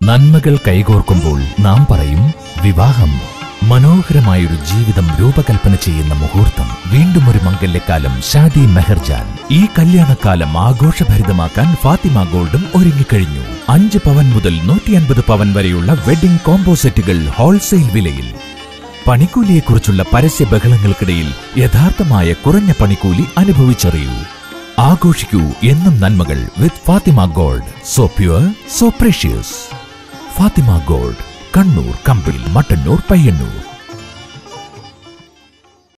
നന്മകൾ കൈകോർക്കുമ്പോൾ നാം പറയും വിവാഹം മനോഹരമായൊരു ജീവിതം രൂപകൽപ്പന ചെയ്യുന്ന മുഹൂർത്തം വീണ്ടും ഒരു മംഗല്യക്കാലം ഷാദി മെഹർജാൻ ഈ കല്യാണക്കാലം ആഘോഷഭരിതമാക്കാൻ ഫാത്തിമ ഗോൾഡും ഒരുങ്ങിക്കഴിഞ്ഞു അഞ്ച് പവൻ മുതൽ നൂറ്റി അൻപത് പവൻ വരെയുള്ള വെഡിംഗ് കോംബോ സെറ്റുകൾ ഹോൾസെയിൽ വിലയിൽ പണിക്കൂലിയെക്കുറിച്ചുള്ള പരസ്യ ബഹളങ്ങൾക്കിടയിൽ യഥാർത്ഥമായ കുറഞ്ഞ പണിക്കൂലി അനുഭവിച്ചറിയൂ ആഘോഷിക്കൂ എന്നും നന്മകൾ with Fathima gold so pure so precious Fathima gold Kannur Kambil Mattannur Payyanur